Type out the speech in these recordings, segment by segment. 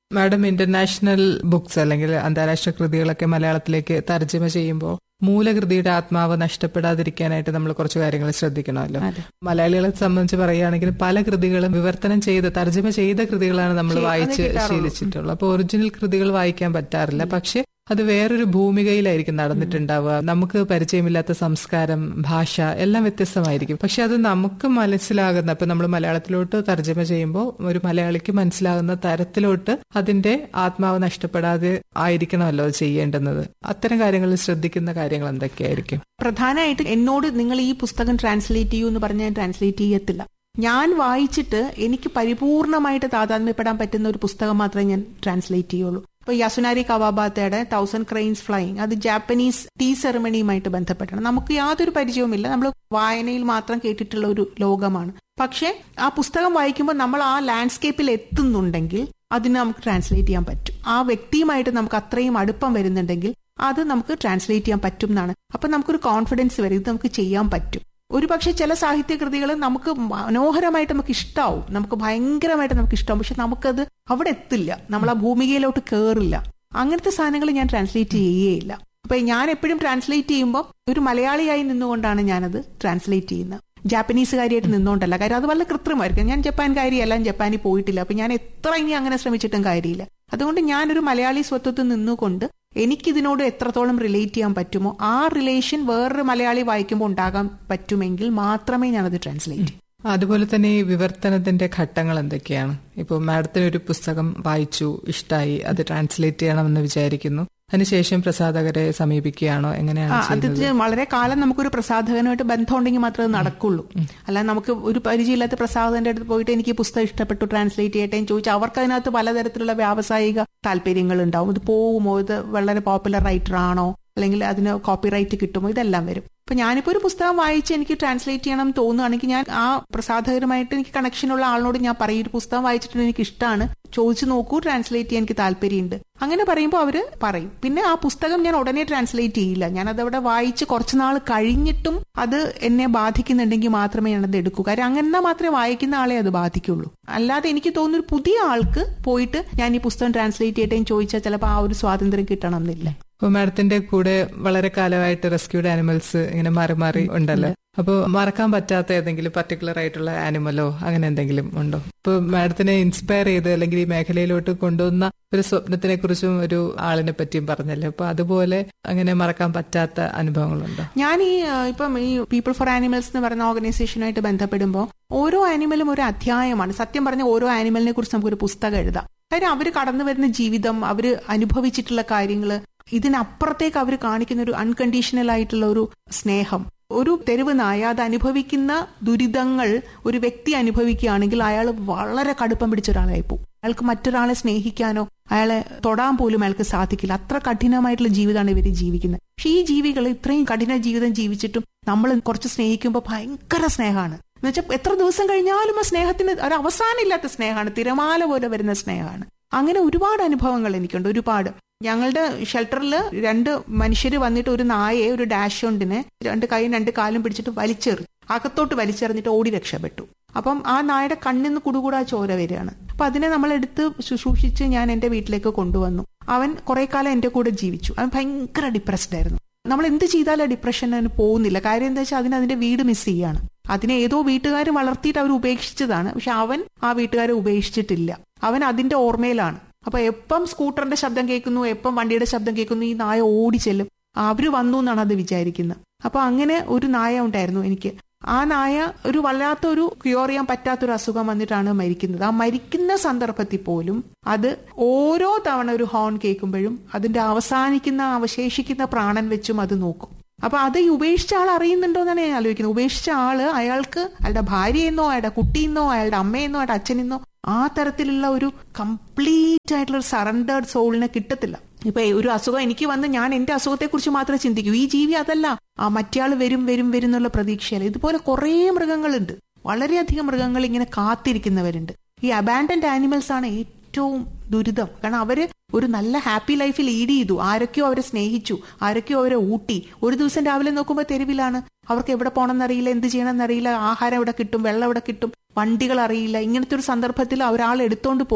Madam international books അല്ലെങ്കിൽ അന്താരാഷ്ട്ര കൃതികളൊക്കെ മലയാളത്തിലേക്ക് തർജ്ജമ ചെയ്യുമ്പോൾ മൂലകൃതിയുടെ ആത്മാവ് നഷ്ടപ്പെടാതിരിക്കാനായിട്ട് നമ്മൾ കുറച്ച് കാര്യങ്ങൾ ശ്രദ്ധിക്കണമല്ലോ അതെ. മലയാളികളെ സംബന്ധിച്ച് പറയുകയാണെങ്കിൽ പല കൃതികളും വിവർത്തനം ചെയ്ത് തർജ്ജമ ചെയ്ത കൃതികളാണ് നമ്മൾ ശരി, അത് വായിച്ച് കിട്ടാറുള്ളൂ. ശീലിച്ചിട്ടുള്ളത് അപ്പോൾ ഒറിജിനൽ കൃതികൾ വായിക്കാൻ പറ്റാറില്ല പക്ഷെ അത് വേറൊരു ഭൂമികയിലായിരിക്കും നടന്നിട്ടുണ്ടാവുക നമുക്ക് പരിചയമില്ലാത്ത സംസ്കാരം ഭാഷ എല്ലാം വ്യത്യസ്തമായിരിക്കും പക്ഷെ അത് നമുക്ക് മനസ്സിലാകുന്ന ഇപ്പൊ നമ്മൾ മലയാളത്തിലോട്ട് തർജ്ജമ ചെയ്യുമ്പോൾ ഒരു മലയാളിക്ക് മനസ്സിലാകുന്ന തരത്തിലോട്ട് അതിന്റെ ആത്മാവ് നഷ്ടപ്പെടാതെ ആയിരിക്കണമല്ലോ അത് ചെയ്യേണ്ടുന്നത് അത്തരം കാര്യങ്ങളിൽ ശ്രദ്ധിക്കുന്ന കാര്യങ്ങൾ എന്തൊക്കെയായിരിക്കും പ്രധാനമായിട്ട് എന്നോട് നിങ്ങൾ ഈ പുസ്തകം ട്രാൻസ്ലേറ്റ് ചെയ്യൂ എന്ന് പറഞ്ഞാൽ ട്രാൻസ്ലേറ്റ് ചെയ്യത്തില്ല ഞാൻ വായിച്ചിട്ട് എനിക്ക് പരിപൂർണമായിട്ട് താതാത്മ്യപ്പെടാൻ പറ്റുന്ന ഒരു പുസ്തകം മാത്രമേ ഞാൻ ട്രാൻസ്ലേറ്റ് ചെയ്യുള്ളൂ ഇപ്പൊ യസുനാരി കവാബാത്തയുടെ തൗസൻഡ് ക്രെയിൻസ് ഫ്ലൈയിങ് അത് ജാപ്പനീസ് ടീ സെറമണിയുമായിട്ട് ബന്ധപ്പെട്ടാണ് നമുക്ക് യാതൊരു പരിചയവുമില്ല നമ്മൾ വായനയിൽ മാത്രം കേട്ടിട്ടുള്ള ഒരു ലോകമാണ് പക്ഷെ ആ പുസ്തകം വായിക്കുമ്പോൾ നമ്മൾ ആ ലാൻഡ്സ്കേപ്പിൽ എത്തുന്നുണ്ടെങ്കിൽ അതിന് നമുക്ക് ട്രാൻസ്ലേറ്റ് ചെയ്യാൻ പറ്റും ആ വ്യക്തിയുമായിട്ട് നമുക്ക് അത്രയും അടുപ്പം വരുന്നുണ്ടെങ്കിൽ അത് നമുക്ക് ട്രാൻസ്ലേറ്റ് ചെയ്യാൻ പറ്റും എന്നാണ് അപ്പൊ നമുക്കൊരു കോൺഫിഡൻസ് വരും ഇത് നമുക്ക് ചെയ്യാൻ പറ്റും ഒരു പക്ഷെ ചില സാഹിത്യകൃതികൾ നമുക്ക് മനോഹരമായിട്ട് നമുക്ക് ഇഷ്ടാവും നമുക്ക് ഭയങ്കരമായിട്ട് നമുക്ക് ഇഷ്ടാവും പക്ഷെ നമുക്കത് അവിടെ എത്തില്ല നമ്മൾ ആ ഭൂമികയിലോട്ട് കയറില്ല അങ്ങനത്തെ സാധനങ്ങൾ ഞാൻ ട്രാൻസ്ലേറ്റ് ചെയ്യുകയില്ല അപ്പൊ ഞാൻ എപ്പോഴും ട്രാൻസ്ലേറ്റ് ചെയ്യുമ്പോൾ ഒരു മലയാളിയായി നിന്നുകൊണ്ടാണ് ഞാനത് ട്രാൻസ്ലേറ്റ് ചെയ്യുന്നത് ജാപ്പനീസുകാരിയായിട്ട് നിന്നുകൊണ്ടല്ല കാര്യം അത് വളരെ കൃത്രിമമായിരിക്കും ഞാൻ ജപ്പാൻകാരിയല്ല ഞാൻ ജപ്പാനിൽ പോയിട്ടില്ല അപ്പൊ ഞാൻ എത്ര ഇനി അങ്ങനെ ശ്രമിച്ചിട്ടും കാര്യമില്ല അതുകൊണ്ട് ഞാനൊരു മലയാളി സ്വത്വത്തിൽ നിന്നുകൊണ്ട് എനിക്കിതിനോട് എത്രത്തോളം റിലേറ്റ് ചെയ്യാൻ പറ്റുമോ ആ റിലേഷൻ വേറൊരു മലയാളി വായിക്കുമ്പോൾ ഉണ്ടാകാൻ പറ്റുമെങ്കിൽ മാത്രമേ ഞാനത് ട്രാൻസ്ലേറ്റ് ചെയ്യൂ അതുപോലെ തന്നെ ഈ വിവർത്തനത്തിന്റെ ഘട്ടങ്ങൾ എന്തൊക്കെയാണ് ഇപ്പോൾ മാഡത്തിന് ഒരു പുസ്തകം വായിച്ചു ഇഷ്ടായി അത് ട്രാൻസ്ലേറ്റ് ചെയ്യണമെന്ന് വിചാരിക്കുന്നു അതിനുശേഷം പ്രസാധകരെ സമീപിക്കുകയാണോ എങ്ങനെയാണ് ആ, അത് ചെയ്യുന്നത് വളരെ കാലം നമുക്കൊരു പ്രസാധകനുമായിട്ട് ബന്ധം ഉണ്ടെങ്കിൽ മാത്രമേ അത് നടക്കുള്ളൂ അല്ലാതെ നമുക്ക് ഒരു പരിചയമില്ലാത്ത പ്രസാധകന്റെ അടുത്ത് പോയിട്ട് എനിക്ക് ഈ പുസ്തകം ഇഷ്ടപ്പെട്ടു ട്രാൻസ്ലേറ്റ് ചെയ്യട്ടെ എന്ന് ചോദിച്ചാൽ അവർക്ക് അതിനകത്ത് പലതരത്തിലുള്ള വ്യാവസായിക താല്പര്യങ്ങൾ ഉണ്ടാവും ഇത് പോവുമോ ഇത് വളരെ പോപ്പുലർ റൈറ്റർ ആണോ അല്ലെങ്കിൽ അതിന് കോപ്പിറൈറ്റ് കിട്ടുമോ ഇതെല്ലാം വരും അപ്പൊ ഞാനിപ്പോ ഒരു പുസ്തകം വായിച്ച് എനിക്ക് ട്രാൻസ്ലേറ്റ് ചെയ്യണം എന്ന് തോന്നുകയാണെങ്കിൽ ഞാൻ ആ പ്രസാധകരുമായിട്ട് എനിക്ക് കണക്ഷനുള്ള ആളിനോട് ഞാൻ പറയും ഒരു പുസ്തകം വായിച്ചിട്ട് എനിക്ക് ഇഷ്ടമാണ് ചോദിച്ചു നോക്കൂ ട്രാൻസ്ലേറ്റ് ചെയ്യാൻ എനിക്ക് താല്പര്യമുണ്ട് അങ്ങനെ പറയുമ്പോൾ അവര് പറയും പിന്നെ ആ പുസ്തകം ഞാൻ ഉടനെ ട്രാൻസ്ലേറ്റ് ചെയ്യില്ല ഞാൻ അതവിടെ വായിച്ച് കുറച്ച് നാൾ കഴിഞ്ഞിട്ടും അത് എന്നെ ബാധിക്കുന്നുണ്ടെങ്കിൽ മാത്രമേ ഞാനത് എടുക്കൂ കാര്യം അങ്ങനെ മാത്രമേ വായിക്കുന്ന ആളെ അത് ബാധിക്കുള്ളൂ അല്ലാതെ എനിക്ക് തോന്നുന്നു ഒരു പുതിയ ആൾക്ക് പോയിട്ട് ഞാൻ ഈ പുസ്തകം ട്രാൻസ്ലേറ്റ് ചെയ്യട്ടെ എന്ന് ചോദിച്ചാൽ ചിലപ്പോൾ ആ ഒരു സ്വാതന്ത്ര്യം കിട്ടണം എന്നില്ല അപ്പോൾ മാഡത്തിന്റെ കൂടെ വളരെ കാലമായിട്ട് റെസ്ക്യൂഡ് ആനിമൽസ് ഇങ്ങനെ മാറി മാറി ഉണ്ടല്ലോ അപ്പോൾ മറക്കാൻ പറ്റാത്ത ഏതെങ്കിലും പർട്ടിക്കുലർ ആയിട്ടുള്ള ആനിമലോ അങ്ങനെ എന്തെങ്കിലും ഉണ്ടോ ഇപ്പൊ മാഡത്തിനെ ഇൻസ്പയർ ചെയ്ത് അല്ലെങ്കിൽ ഈ മേഖലയിലോട്ട് കൊണ്ടുവന്ന ഒരു സ്വപ്നത്തിനെ കുറിച്ചും ഒരു ആളിനെ പറ്റിയും പറഞ്ഞല്ലോ അപ്പൊ അതുപോലെ അങ്ങനെ മറക്കാൻ പറ്റാത്ത അനുഭവങ്ങളുണ്ടോ ഞാൻ ഈ ആ, ഇപ്പം ഈ പീപ്പിൾ ഫോർ ആനിമൽസ് എന്ന് പറയുന്ന ഓർഗനൈസേഷനുമായിട്ട് ബന്ധപ്പെടുമ്പോൾ ഓരോ ആനിമലും ഒരു അധ്യായമാണ് സത്യം പറഞ്ഞ ഓരോ ആനിമലിനെ കുറിച്ച് നമുക്കൊരു പുസ്തകം എഴുതാം കാര്യം അവർ കടന്നു വരുന്ന ജീവിതം അവർ അനുഭവിച്ചിട്ടുള്ള കാര്യങ്ങൾ ഇതിനപ്പുറത്തേക്ക് അവർ കാണിക്കുന്ന ഒരു അൺകണ്ടീഷണൽ ആയിട്ടുള്ള ഒരു സ്നേഹം ഒരു തെരുവ് നായ അത് അനുഭവിക്കുന്ന ദുരിതങ്ങൾ ഒരു വ്യക്തി അനുഭവിക്കുകയാണെങ്കിൽ അയാൾ വളരെ കടുപ്പം പിടിച്ച ഒരാളായി പോകും അയാൾക്ക് മറ്റൊരാളെ സ്നേഹിക്കാനോ അയാളെ തൊടാൻ പോലും അയാൾക്ക് സാധിക്കില്ല അത്ര കഠിനമായിട്ടുള്ള ജീവിതമാണ് ഇവർ ജീവിക്കുന്നത് പക്ഷെ ഈ ജീവികൾ ഇത്രയും കഠിന ജീവിതം ജീവിച്ചിട്ടും നമ്മൾ കുറച്ച് സ്നേഹിക്കുമ്പോൾ ഭയങ്കര സ്നേഹമാണ് എന്ന് വെച്ചാൽ എത്ര ദിവസം കഴിഞ്ഞാലും ആ സ്നേഹത്തിന് ഒരു അവസാനമില്ലാത്ത സ്നേഹമാണ് തിരമാല പോലെ വരുന്ന സ്നേഹമാണ് അങ്ങനെ ഒരുപാട് അനുഭവങ്ങൾ എനിക്കുണ്ട് ഒരുപാട് ഞങ്ങളുടെ ഷെൽട്ടറിൽ രണ്ട് മനുഷ്യര് വന്നിട്ട് ഒരു നായയെ ഒരു ഡാഷ് കൊണ്ടിനെ രണ്ട് കൈയും രണ്ട് കാലും പിടിച്ചിട്ട് വലിച്ചെറി അകത്തോട്ട് വലിച്ചെറിഞ്ഞിട്ട് ഓടി രക്ഷപ്പെട്ടു അപ്പം ആ നായയുടെ കണ്ണിന്ന് കുടുകൂടാ ചോര വരികയാണ് അപ്പൊ അതിനെ നമ്മൾ എടുത്ത് ശുശ്രൂഷിച്ച് ഞാൻ എന്റെ വീട്ടിലേക്ക് കൊണ്ടുവന്നു അവൻ കുറെ കാലം എന്റെ കൂടെ ജീവിച്ചു അവൻ ഭയങ്കര ഡിപ്രസ്ഡ് ആയിരുന്നു നമ്മൾ എന്ത് ചെയ്താലും ഡിപ്രഷൻ അതിന് പോകുന്നില്ല കാര്യം എന്താ വെച്ചാൽ അതിന് അതിന്റെ വീട് മിസ് ചെയ്യാണ് അതിനെ ഏതോ വീട്ടുകാർ വളർത്തിയിട്ട് അവർ ഉപേക്ഷിച്ചതാണ് പക്ഷെ അവൻ ആ വീട്ടുകാരെ ഉപേക്ഷിച്ചിട്ടില്ല അവൻ അതിന്റെ ഓർമ്മയിലാണ് അപ്പൊ എപ്പം സ്കൂട്ടറിന്റെ ശബ്ദം കേൾക്കുന്നു എപ്പം വണ്ടിയുടെ ശബ്ദം കേൾക്കുന്നു ഈ നായ ഓടി ചെല്ലും അവര് വന്നു എന്നാണ് അത് വിചാരിക്കുന്നത് അപ്പൊ അങ്ങനെ ഒരു നായ ഉണ്ടായിരുന്നു എനിക്ക് ആ നായ ഒരു വല്ലാത്ത ഒരു ക്യൂർ ചെയ്യാൻ പറ്റാത്തൊരു അസുഖം വന്നിട്ടാണ് മരിക്കുന്നത് ആ മരിക്കുന്ന സന്ദർഭത്തിൽ പോലും അത് ഓരോ തവണ ഒരു ഹോൺ കേൾക്കുമ്പോഴും അതിന്റെ അവസാനിക്കുന്ന അവശേഷിക്കുന്ന പ്രാണൻ വെച്ചും അത് നോക്കും അപ്പൊ അത് ഈ ഉപേക്ഷിച്ച ആൾ അറിയുന്നുണ്ടോ എന്നാണ് ഞാൻ ആലോചിക്കുന്നത് ഉപേക്ഷിച്ച ആള് അയാൾക്ക് അയാളുടെ ഭാര്യയെന്നോ അയാളുടെ കുട്ടിയെന്നോ അയാളുടെ അമ്മയെന്നോ അയാളുടെ അച്ഛനെന്നോ ആ തരത്തിലുള്ള ഒരു കംപ്ലീറ്റ് ആയിട്ടുള്ള ഒരു സറണ്ടേർഡ് സോളിനെ കിട്ടത്തില്ല ഇപ്പൊ ഒരു അസുഖം എനിക്ക് വന്ന് ഞാൻ എന്റെ അസുഖത്തെ കുറിച്ച് മാത്രമേ ചിന്തിക്കൂ ഈ ജീവി അതല്ല ആ മറ്റേയാൾ വരും വരും വരും എന്നുള്ള പ്രതീക്ഷയല്ല ഇതുപോലെ കുറേ മൃഗങ്ങളുണ്ട് വളരെയധികം മൃഗങ്ങൾ ഇങ്ങനെ കാത്തിരിക്കുന്നവരുണ്ട് ഈ അബാൻഡന്റ് ആനിമൽസ് ആണ് ഏറ്റവും ദുരിതം കാരണം അവര് ഒരു നല്ല ഹാപ്പി ലൈഫ് ലീഡ് ചെയ്തു ആരൊക്കെയോ അവരെ സ്നേഹിച്ചു ആരൊക്കെയോ അവരെ ഊട്ടി ഒരു ദിവസം രാവിലെ നോക്കുമ്പോൾ തെരുവിലാണ് അവർക്ക് എവിടെ പോകണമെന്നറിയില്ല എന്ത് ചെയ്യണമെന്നറിയില്ല ആഹാരം എവിടെ കിട്ടും വെള്ളം എവിടെ കിട്ടും വണ്ടികൾ അറിയില്ല ഇങ്ങനത്തെ ഒരു സന്ദർഭത്തിൽ ഒരാൾ എടുത്തോണ്ട് പോകുമ്പോൾ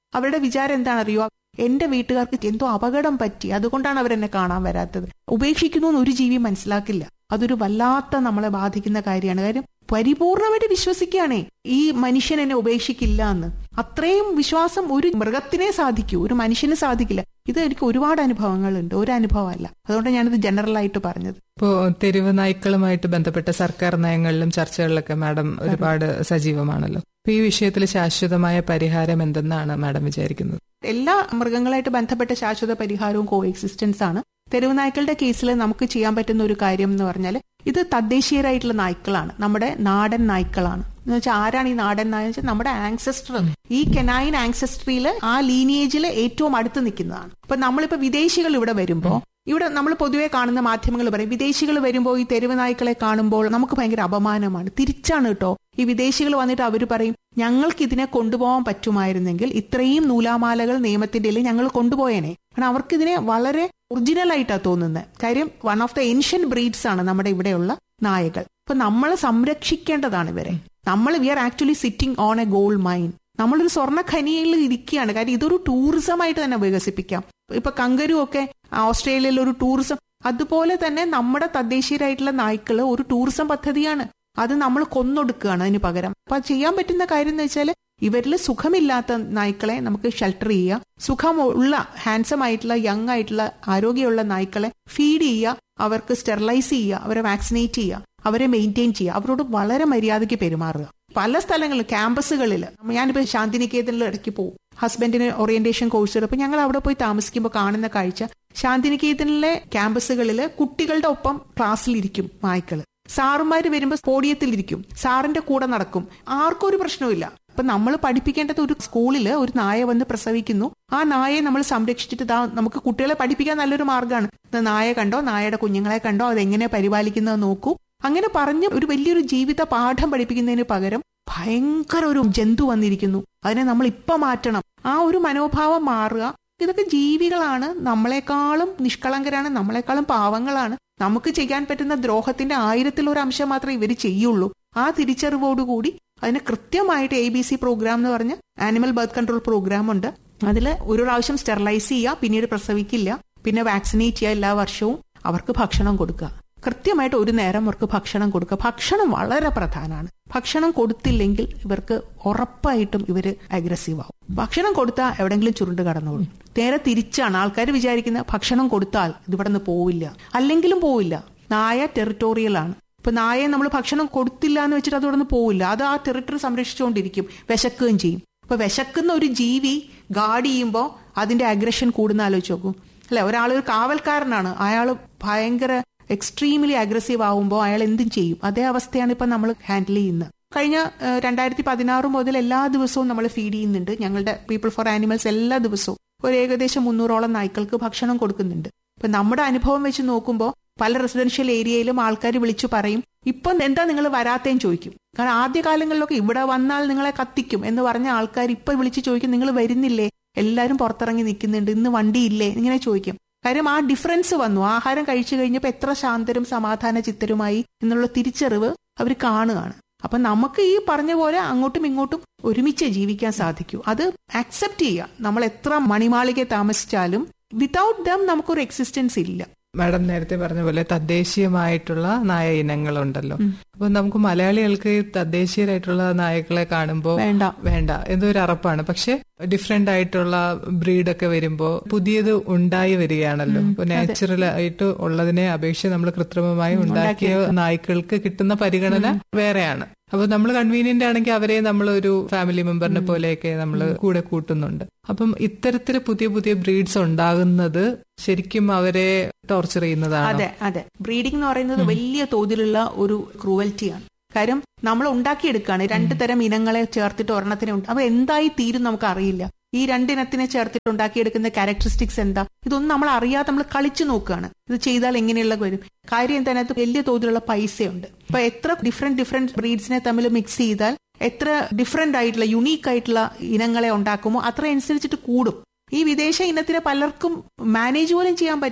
അവരുടെ വിചാരം എന്താണെന്നറിയോ എന്റെ വീട്ടുകാർക്ക് എന്തോ അപകടം പറ്റി അതുകൊണ്ടാണ് അവരെന്നെ കാണാൻ വരാത്തത് ഉപേക്ഷിക്കുന്നു എന്ന് ഒരു ജീവി മനസ്സിലാക്കില്ല അതൊരു വല്ലാത്ത നമ്മളെ ബാധിക്കുന്ന കാര്യമാണ് കാര്യം പരിപൂർണമായിട്ട് വിശ്വസിക്കുകയാണേ ഈ മനുഷ്യൻ എന്നെ ഉപേക്ഷിക്കില്ല എന്ന് അത്രയും വിശ്വാസം ഒരു മൃഗത്തിനെ സാധിക്കൂ ഒരു മനുഷ്യന് സാധിക്കില്ല ഇത് എനിക്ക് ഒരുപാട് അനുഭവങ്ങളുണ്ട് ഒരു അനുഭവമല്ല അതുകൊണ്ട് ഞാനിത് ജനറൽ ആയിട്ട് പറഞ്ഞത് ഇപ്പോ തെരുവ് നായ്ക്കളുമായിട്ട് ബന്ധപ്പെട്ട സർക്കാർ നയങ്ങളിലും ചർച്ചകളിലൊക്കെ മാഡം ഒരുപാട് സജീവമാണല്ലോ അപ്പൊ ഈ വിഷയത്തിൽ ശാശ്വതമായ പരിഹാരം എന്തെന്നാണ് മാഡം വിചാരിക്കുന്നത് എല്ലാ മൃഗങ്ങളായിട്ട് ബന്ധപ്പെട്ട ശാശ്വത പരിഹാരവും കോ എക്സിസ്റ്റൻസ് ആണ് തെരുവ് നായ്ക്കളുടെ കേസിൽ നമുക്ക് ചെയ്യാൻ പറ്റുന്ന ഒരു കാര്യം എന്ന് പറഞ്ഞാൽ ഇത് തദ്ദേശീയരായിട്ടുള്ള നായ്ക്കളാണ് നമ്മുടെ നാടൻ നായ്ക്കളാണ് എന്ന് വെച്ചാൽ ആരാണ് ഈ നാടൻ നായ വെച്ചാൽ നമ്മുടെ ആൻസസ്റ്റർ ഈ കെനൈൻ ആൻസസ്ട്രിയിൽ ആ ലീനിയേജിൽ ഏറ്റവും അടുത്ത് നിൽക്കുന്നതാണ് അപ്പൊ നമ്മളിപ്പോ വിദേശികൾ ഇവിടെ വരുമ്പോ ഇവിടെ നമ്മൾ പൊതുവെ കാണുന്ന മാധ്യമങ്ങൾ പറയും വിദേശികൾ വരുമ്പോൾ ഈ തെരുവ് നായ്ക്കളെ കാണുമ്പോൾ നമുക്ക് ഭയങ്കര അപമാനമാണ് തിരിച്ചാണ് കേട്ടോ ഈ വിദേശികൾ വന്നിട്ട് അവർ പറയും ഞങ്ങൾക്ക് ഇതിനെ കൊണ്ടുപോകാൻ പറ്റുമായിരുന്നെങ്കിൽ ഇത്രയും നൂലാമാലകൾ നിയമത്തിന്റെ ഞങ്ങൾ കൊണ്ടുപോയേനെ കാരണം അവർക്ക് ഇതിനെ വളരെ ഒറിജിനൽ ആയിട്ടാണ് തോന്നുന്നത് കാര്യം one of the ancient breeds ആണ് നമ്മുടെ ഇവിടെയുള്ള നായകൾ അപ്പൊ നമ്മൾ സംരക്ഷിക്കേണ്ടതാണ് ഇവരെ നമ്മൾ we are actually sitting on a gold mine നമ്മളൊരു സ്വർണ്ണ ഖനിയിൽ ഇരിക്കുകയാണ് കാര്യം ഇതൊരു ടൂറിസം ആയിട്ട് തന്നെ വികസിപ്പിക്കാം ഇപ്പൊ കങ്കരു ഒക്കെ ഓസ്ട്രേലിയയിൽ ഒരു ടൂറിസം അതുപോലെ തന്നെ നമ്മുടെ തദ്ദേശീയരായിട്ടുള്ള നായ്ക്കള് ഒരു ടൂറിസം പദ്ധതിയാണ് അത് നമ്മൾ കൊന്നൊടുക്കുകയാണ് അതിന് പകരം അപ്പൊ ചെയ്യാൻ പറ്റുന്ന കാര്യം എന്ന് വെച്ചാൽ ഇവരിൽ സുഖമില്ലാത്ത നായ്ക്കളെ നമുക്ക് ഷെൽട്ടർ ചെയ്യുക സുഖമുള്ള ഹാൻസം ആയിട്ടുള്ള യങ് ആയിട്ടുള്ള ആരോഗ്യമുള്ള നായ്ക്കളെ ഫീഡ് ചെയ്യുക അവർക്ക് സ്റ്റെറിലൈസ് ചെയ്യുക അവരെ വാക്സിനേറ്റ് ചെയ്യുക അവരെ മെയിൻറ്റെയിൻ ചെയ്യുക അവരോട് വളരെ മര്യാദയ്ക്ക് പെരുമാറുക പല സ്ഥലങ്ങളിലും ക്യാമ്പസുകളിൽ ഞാനിപ്പോ ശാന്തിനികേതനിൽ ഇടയ്ക്ക് പോകും ഹസ്ബൻഡിന് ഓറിയന്റേഷൻ കോഴ്സ് എടുക്കും ഞങ്ങൾ അവിടെ പോയി താമസിക്കുമ്പോൾ കാണുന്ന കാഴ്ച ശാന്തിനികേതനിലെ ക്യാമ്പസുകളിൽ കുട്ടികളുടെ ഒപ്പം ക്ലാസ്സിലിരിക്കും നായ്ക്കള് സാറുമാര് വരുമ്പോൾ പോഡിയത്തിലിരിക്കും സാറിന്റെ കൂടെ നടക്കും ആർക്കും ഒരു പ്രശ്നവുമില്ല അപ്പൊ നമ്മൾ പഠിപ്പിക്കേണ്ടത് ഒരു സ്കൂളില് ഒരു നായ വന്ന് പ്രസവിക്കുന്നു ആ നായയെ നമ്മൾ സംരക്ഷിച്ചിട്ട് ദാ നമുക്ക് കുട്ടികളെ പഠിപ്പിക്കാൻ നല്ലൊരു മാർഗ്ഗമാണ് നായ കണ്ടോ നായയുടെ കുഞ്ഞുങ്ങളെ കണ്ടോ അതെങ്ങനെ പരിപാലിക്കുന്നത് നോക്കൂ അങ്ങനെ പറഞ്ഞ് ഒരു വലിയൊരു ജീവിത പാഠം പഠിപ്പിക്കുന്നതിന് പകരം ഭയങ്കര ഒരു ജന്തു വന്നിരിക്കുന്നു അതിനെ നമ്മൾ ഇപ്പൊ മാറ്റണം ആ ഒരു മനോഭാവം മാറുക ഇതൊക്കെ ജീവികളാണ് നമ്മളെക്കാളും നിഷ്കളങ്കരാണ് നമ്മളെക്കാളും പാവങ്ങളാണ് നമുക്ക് ചെയ്യാൻ പറ്റുന്ന ദ്രോഹത്തിന്റെ ആയിരത്തിൽ ഒരു അംശം മാത്രമേ ഇവർ ചെയ്യുള്ളൂ ആ തിരിച്ചറിവോടുകൂടി അതിന് കൃത്യമായിട്ട് എ ബി സി പ്രോഗ്രാം എന്ന് പറഞ്ഞ ആനിമൽ ബർത്ത് കൺട്രോൾ പ്രോഗ്രാം ഉണ്ട് അതിൽ ഒരു പ്രാവശ്യം സ്റ്റെറിലൈസ് ചെയ്യുക പിന്നീട് പ്രസവിക്കില്ല പിന്നെ വാക്സിനേറ്റ് ചെയ്യുക എല്ലാ വർഷവും അവർക്ക് ഭക്ഷണം കൊടുക്കുക കൃത്യമായിട്ട് ഒരു നേരം അവർക്ക് ഭക്ഷണം കൊടുക്കുക ഭക്ഷണം വളരെ പ്രധാനമാണ് ഭക്ഷണം കൊടുത്തില്ലെങ്കിൽ ഇവർക്ക് ഉറപ്പായിട്ടും ഇവര് അഗ്രസീവ് ആവും ഭക്ഷണം കൊടുത്താൽ എവിടെങ്കിലും ചുരുണ്ട് കടന്നോളും നേരെ തിരിച്ചാണ് ആൾക്കാർ വിചാരിക്കുന്ന ഭക്ഷണം കൊടുത്താൽ ഇതിവിടെ നിന്ന് പോവില്ല അല്ലെങ്കിലും പോവില്ല നായ ടെറിട്ടോറിയൽ ആണ് ഇപ്പൊ നായയെ നമ്മൾ ഭക്ഷണം കൊടുത്തില്ല എന്ന് വെച്ചിട്ട് അത് ഇവിടെ നിന്ന് പോവില്ല അത് ആ ടെറിട്ടറി സംരക്ഷിച്ചുകൊണ്ടിരിക്കും വിശക്കുകയും ചെയ്യും ഇപ്പൊ വിശക്കുന്ന ഒരു ജീവി ഗാർഡ് ചെയ്യുമ്പോൾ അതിന്റെ അഗ്രഷൻ കൂടുന്ന ആലോചിച്ച് നോക്കൂ അല്ലെ ഒരാൾ ഒരു കാവൽക്കാരനാണ് അയാൾ ഭയങ്കര എക്സ്ട്രീംലി അഗ്രസീവ് ആവുമ്പോൾ അയാൾ എന്തും ചെയ്യും അതേ അവസ്ഥയാണ് ഇപ്പൊ നമ്മൾ ഹാൻഡിൽ ചെയ്യുന്നത് കഴിഞ്ഞ രണ്ടായിരത്തി പതിനാറ് മുതൽ എല്ലാ ദിവസവും നമ്മൾ ഫീഡ് ചെയ്യുന്നുണ്ട് ഞങ്ങളുടെ പീപ്പിൾ ഫോർ ആനിമൽസ് എല്ലാ ദിവസവും ഒരു ഏകദേശം മുന്നൂറോളം നായ്ക്കൾക്ക് ഭക്ഷണം കൊടുക്കുന്നുണ്ട് ഇപ്പൊ നമ്മുടെ അനുഭവം വെച്ച് നോക്കുമ്പോൾ പല റെസിഡൻഷ്യൽ ഏരിയയിലും ആൾക്കാർ വിളിച്ചു പറയും ഇപ്പം എന്താ നിങ്ങൾ വരാത്തേന്ന് ചോദിക്കും കാരണം ആദ്യ കാലങ്ങളിലൊക്കെ ഇവിടെ വന്നാൽ നിങ്ങളെ കത്തിക്കും എന്ന് പറഞ്ഞ ആൾക്കാർ ഇപ്പൊ വിളിച്ച് ചോദിക്കും നിങ്ങൾ വരുന്നില്ലേ എല്ലാവരും പുറത്തിറങ്ങി നിൽക്കുന്നുണ്ട് ഇന്ന് വണ്ടിയില്ലേ ഇങ്ങനെ ചോദിക്കും കാര്യം ആ ഡിഫറൻസ് വന്നു ആഹാരം കഴിച്ചു കഴിഞ്ഞപ്പോൾ എത്ര ശാന്തരും സമാധാന ചിത്തരുമായി എന്നുള്ള തിരിച്ചറിവ് അവർ കാണുകയാണ് അപ്പൊ നമുക്ക് ഈ പറഞ്ഞ പോലെ അങ്ങോട്ടും ഇങ്ങോട്ടും ഒരുമിച്ച് ജീവിക്കാൻ സാധിക്കൂ അത് അക്സെപ്റ്റ് ചെയ്യുക നമ്മൾ എത്ര മണിമാളിക താമസിച്ചാലും വിതൗട്ട് ദം നമുക്കൊരു എക്സിസ്റ്റൻസ് ഇല്ല മാഡം നേരത്തെ പറഞ്ഞ പോലെ തദ്ദേശീയമായിട്ടുള്ള നായ ഇനങ്ങളുണ്ടല്ലോ അപ്പൊ നമുക്ക് മലയാളികൾക്ക് തദ്ദേശീയരായിട്ടുള്ള നായകളെ കാണുമ്പോൾ വേണ്ട വേണ്ട എന്തൊരു അറപ്പാണ് പക്ഷെ ഡിഫറെന്റ് ആയിട്ടുള്ള ബ്രീഡൊക്കെ വരുമ്പോ പുതിയത് ഉണ്ടായി വരികയാണല്ലോ ഇപ്പൊ നാച്ചുറൽ ആയിട്ട് ഉള്ളതിനെ അപേക്ഷിച്ച് നമ്മൾ കൃത്രിമമായി ഉണ്ടാക്കിയ നായ്ക്കൾക്ക് കിട്ടുന്ന പരിഗണന വേറെയാണ് അപ്പൊ നമ്മൾ കൺവീനിയന്റ് ആണെങ്കിൽ അവരെ നമ്മൾ ഒരു ഫാമിലി മെമ്പറിനെ പോലെയൊക്കെ നമ്മൾ കൂടെ കൂട്ടുന്നുണ്ട് അപ്പം ഇത്തരത്തിൽ പുതിയ പുതിയ ബ്രീഡ്സ് ഉണ്ടാകുന്നത് ശരിക്കും അവരെ ടോർച്ചർ ചെയ്യുന്നതാണ് അതെ അതെ ബ്രീഡിംഗ് എന്ന് പറയുന്നത് വലിയ തോതിലുള്ള ഒരു ക്രൂവൽറ്റിയാണ് കാര്യം നമ്മൾ ഉണ്ടാക്കിയെടുക്കുകയാണ് രണ്ടു തരം ഇനങ്ങളെ ചേർത്തിട്ട് ഒരെണ്ണത്തിനെ ഉണ്ട് അപ്പൊ എന്തായി തീരും നമുക്ക് അറിയില്ല ഈ രണ്ടിനത്തിനെ ചേർത്തിട്ട് ഉണ്ടാക്കിയെടുക്കുന്ന ക്യാരക്ടറിസ്റ്റിക്സ് എന്താ ഇതൊന്നും നമ്മൾ അറിയാതെ നമ്മൾ കളിച്ചു നോക്കുകയാണ് ഇത് ചെയ്താൽ എങ്ങനെയുള്ള വരും കാര്യം എന്താ വലിയ തോതിലുള്ള പൈസയുണ്ട് അപ്പൊ എത്ര ഡിഫറെന്റ് ഡിഫറെന്റ് ബ്രീഡ്സിനെ തമ്മിൽ മിക്സ് ചെയ്താൽ എത്ര ഡിഫറെന്റ് ആയിട്ടുള്ള യുണീക്ക് ആയിട്ടുള്ള ഇനങ്ങളെ ഉണ്ടാക്കുമോ അത്ര അനുസരിച്ചിട്ട് കൂടും ഈ വിദേശ ഇനത്തിന് പലർക്കും മാനേജ് പോലും ചെയ്യാൻ പറ്റില്ല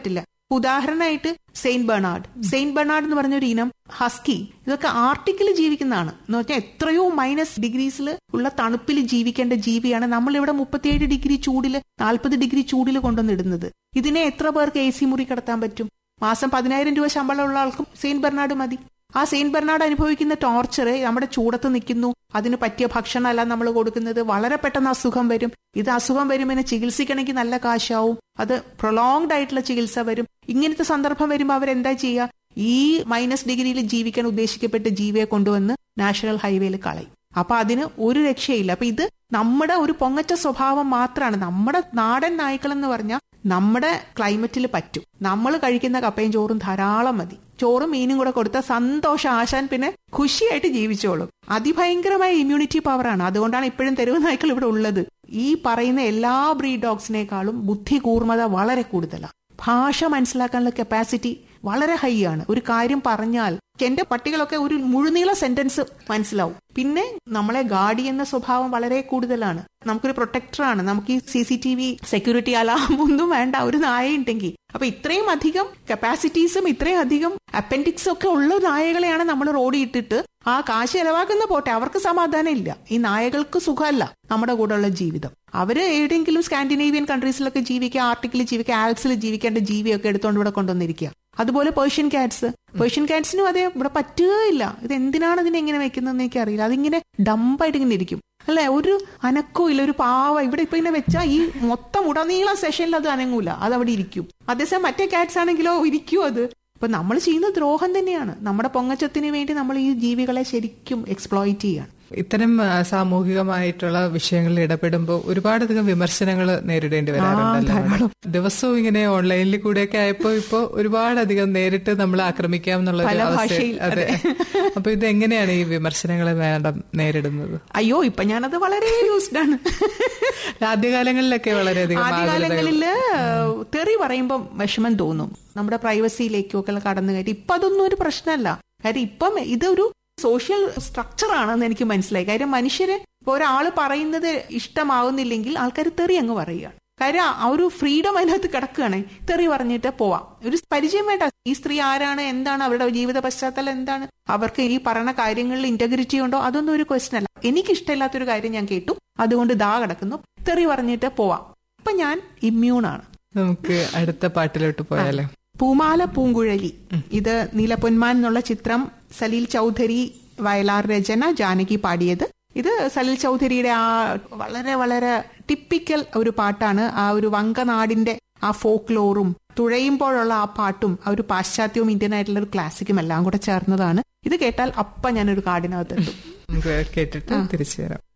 ഉദാഹരണമായിട്ട് സെയിന്റ് ബെർണാർഡ് സെയിന്റ് ബെർണാർഡ് എന്ന് പറഞ്ഞ ഒരു ഇനം ഹസ്കി ഇതൊക്കെ ആർട്ടിക്കിൽ ജീവിക്കുന്നതാണ് എന്ന് പറഞ്ഞാൽ എത്രയോ മൈനസ് ഡിഗ്രീസിൽ ഉള്ള തണുപ്പിൽ ജീവിക്കേണ്ട ജീവിയാണ് നമ്മൾ ഇവിടെ മുപ്പത്തിയേഴ് ഡിഗ്രി ചൂടിൽ നാൽപ്പത് ഡിഗ്രി ചൂടിൽ കൊണ്ടുവന്നിടുന്നത് ഇതിനെ എത്ര പേർക്ക് എ സി മുറി കിടത്താൻ പറ്റും മാസം പതിനായിരം രൂപ ശമ്പളമുള്ള ആൾക്കും സെയിന്റ് ബെർണാർഡ് മതി ആ സെയിന്റ് ബെർണാർഡ് അനുഭവിക്കുന്ന ടോർച്ചർ നമ്മുടെ ചൂടത്ത് നിൽക്കുന്നു അതിന് പറ്റിയ ഭക്ഷണമല്ല നമ്മൾ കൊടുക്കുന്നത് വളരെ പെട്ടെന്ന് അസുഖം വരും ഇത് അസുഖം വരുമ്പോൾ ചികിത്സിക്കണമെങ്കിൽ നല്ല കാശാവും അത് പ്രൊലോങ്ഡ് ആയിട്ടുള്ള ചികിത്സ വരും ഇങ്ങനത്തെ സന്ദർഭം വരുമ്പോൾ അവരെന്താ ചെയ്യുക ഈ മൈനസ് ഡിഗ്രിയിൽ ജീവിക്കാൻ ഉദ്ദേശിക്കപ്പെട്ട ജീവിയെ കൊണ്ടുവന്ന് നാഷണൽ ഹൈവേയിൽ കളയും അപ്പൊ അതിന് ഒരു രക്ഷയില്ല അപ്പൊ ഇത് നമ്മുടെ ഒരു പൊങ്ങച്ച സ്വഭാവം മാത്രമാണ് നമ്മുടെ നാടൻ നായ്ക്കൾ എന്ന് പറഞ്ഞാൽ നമ്മുടെ ക്ലൈമറ്റിൽ പറ്റും നമ്മൾ കഴിക്കുന്ന കപ്പയും ചോറും ധാരാളം മതി ചോറും മീനും കൂടെ കൊടുത്ത സന്തോഷ ആശാൻ പിന്നെ ഖുഷിയായിട്ട് ജീവിച്ചോളും അതിഭയങ്കരമായ ഇമ്മ്യൂണിറ്റി പവറാണ് അതുകൊണ്ടാണ് ഇപ്പോഴും തെരുവ് നായ്ക്കൾ ഇവിടെ ഉള്ളത് ഈ പറയുന്ന എല്ലാ ബ്രീഡ് ഡോഗ്സിനേക്കാളും ബുദ്ധി കൂർമ്മത വളരെ കൂടുതലാണ് ഭാഷ മനസ്സിലാക്കാനുള്ള കപ്പാസിറ്റി വളരെ ഹൈ ആണ് ഒരു കാര്യം പറഞ്ഞാൽ എന്റെ പട്ടികളൊക്കെ ഒരു മുഴുനീള സെന്റൻസ് മനസ്സിലാവും പിന്നെ നമ്മളെ ഗാർഡ് ചെയ്യുന്ന സ്വഭാവം വളരെ കൂടുതലാണ് നമുക്കൊരു പ്രൊട്ടക്ടറാണ് നമുക്ക് ഈ C C T V security alarm ഒന്നും വേണ്ട ഒരു നായ ഉണ്ടെങ്കിൽ അപ്പൊ ഇത്രയും അധികം കപ്പാസിറ്റീസും ഇത്രയും അധികം അപ്പൻഡിക്സും ഒക്കെ ഉള്ള നായകളെയാണ് നമ്മൾ റോഡിൽ ഇട്ടിട്ട് ആ കാശ് ചെലവാക്കുന്ന പോട്ടെ അവർക്ക് സമാധാനം ഇല്ല ഈ നായകൾക്ക് സുഖമല്ല നമ്മുടെ കൂടെയുള്ള ജീവിതം അവര് ഏതെങ്കിലും സ്കാൻഡിനേവിയൻ കൺട്രീസിലൊക്കെ ജീവിക്കുക ആർട്ടിക്കിൽ ജീവിക്കുക ആൽസിൽ ജീവിക്കേണ്ട ജീവിയൊക്കെ എടുത്തുകൊണ്ട് ഇവിടെ കൊണ്ടുവന്നിരിക്കുക അതുപോലെ പേർഷ്യൻ കാറ്റ്സ് പേർഷ്യൻ കാറ്റ്സിനും അതേ ഇവിടെ പറ്റുകയില്ല ഇത് എന്തിനാണ് ഇതിനെ ഇങ്ങനെ വെക്കുന്നതെന്ന് എനിക്ക് അറിയില്ല അതിങ്ങനെ ഡമ്പായിട്ട് ഇങ്ങനെ ഇരിക്കും അല്ലെ ഒരു അനക്കവും ഇല്ല ഒരു പാവ ഇവിടെ ഇപ്പൊ ഇങ്ങനെ വെച്ചാൽ ഈ മൊത്തം ഉടനീളം സെഷനിൽ അത് അനങ്ങൂല അത് അവിടെ ഇരിക്കും അതേസമയം മറ്റേ കാറ്റ്സ് ആണെങ്കിലോ ഇരിക്കും അത് അപ്പൊ നമ്മൾ ചെയ്യുന്ന ദ്രോഹം തന്നെയാണ് നമ്മുടെ പൊങ്ങച്ചത്തിന് വേണ്ടി നമ്മൾ ഈ ജീവികളെ ശരിക്കും എക്സ്പ്ലോയിറ്റ് ചെയ്യാണ് ഇത്തരം ആ, സാമൂഹികമായിട്ടുള്ള വിഷയങ്ങളിൽ ഇടപെടുമ്പോൾ ഒരുപാടധികം വിമർശനങ്ങൾ നേരിടേണ്ടി വരാറുണ്ടല്ലോ ധാരാളം. ദിവസവും ഇങ്ങനെ ഓൺലൈനിൽ കൂടെയൊക്കെ ആയപ്പോ ഇപ്പൊ ഒരുപാടധികം നേരിട്ട് നമ്മൾ ആക്രമിക്കാം എന്നുള്ള ഒരു പല അവസ്ഥ ഭാഷയിൽ, അതെ അപ്പൊ ഇത് എങ്ങനെയാണ് ഈ വിമർശനങ്ങളെ മാഡം നേരിടുന്നത് അയ്യോ ഇപ്പൊ ഞാനത് വളരെ യൂസ്ഡ് ആണ് ആദ്യകാലങ്ങളിലൊക്കെ വളരെയധികം ആദ്യകാലങ്ങളില് തെറി പറയുമ്പോൾ വിഷമം തോന്നും നമ്മുടെ പ്രൈവസിയിലേക്കും ഒക്കെ കടന്നു കയറ്റി ഇപ്പൊ അതൊന്നും ഒരു പ്രശ്നമല്ല കാര്യം ഇപ്പം ഇതൊരു സോഷ്യൽ സ്ട്രക്ചർ ആണെന്ന് എനിക്ക് മനസ്സിലായി കാര്യം മനുഷ്യര് ഇപ്പൊ ഒരാള് പറയുന്നത് ഇഷ്ടമാവുന്നില്ലെങ്കിൽ ആൾക്കാർ തെറി അങ്ങ് പറയുകയാണ് കാര്യം ആ ഒരു ഫ്രീഡം അതിനകത്ത് കിടക്കുകയാണ് തെറി പറഞ്ഞിട്ട് പോവാം ഒരു പരിചയം വേണ്ട ഈ സ്ത്രീ ആരാണ് എന്താണ് അവരുടെ ജീവിത പശ്ചാത്തലം എന്താണ് അവർക്ക് ഈ പറയുന്ന കാര്യങ്ങളിൽ ഇന്റഗ്രിറ്റി ഉണ്ടോ അതൊന്നും ഒരു ക്വസ്റ്റൻ അല്ല എനിക്ക് ഇഷ്ടമില്ലാത്തൊരു കാര്യം ഞാൻ കേട്ടു അതുകൊണ്ട് ദാ കിടക്കുന്നു തെറി പറഞ്ഞിട്ട് പോവാം അപ്പൊ ഞാൻ ഇമ്മ്യൂണാണ് നമുക്ക് അടുത്ത പാട്ടിലോട്ട് പോയാലോ പൂമാല പൂങ്കുഴലി ഇത് നീലപ്പൊന്മാൻ എന്നുള്ള ചിത്രം സലീൽ ചൗധരി വയലാർ രചന ജാനകി പാടിയത് ഇത് സലീൽ ചൗധരിയുടെ ആ വളരെ വളരെ ടിപ്പിക്കൽ ഒരു പാട്ടാണ് ആ ഒരു വങ്കനാടിന്റെ ആ ഫോക്ലോറും തുഴയുമ്പോഴുള്ള ആ പാട്ടും ആ ഒരു പാശ്ചാത്യവും ഇന്ത്യൻ ആയിട്ടുള്ള ഒരു ക്ലാസിക്കും എല്ലാം കൂടെ ചേർന്നതാണ് ഇത് കേട്ടാൽ അപ്പ ഞാനൊരു കാടിനകത്തെത്തും നമുക്ക് കേട്ടിട്ട് തിരിച്ചു വരാം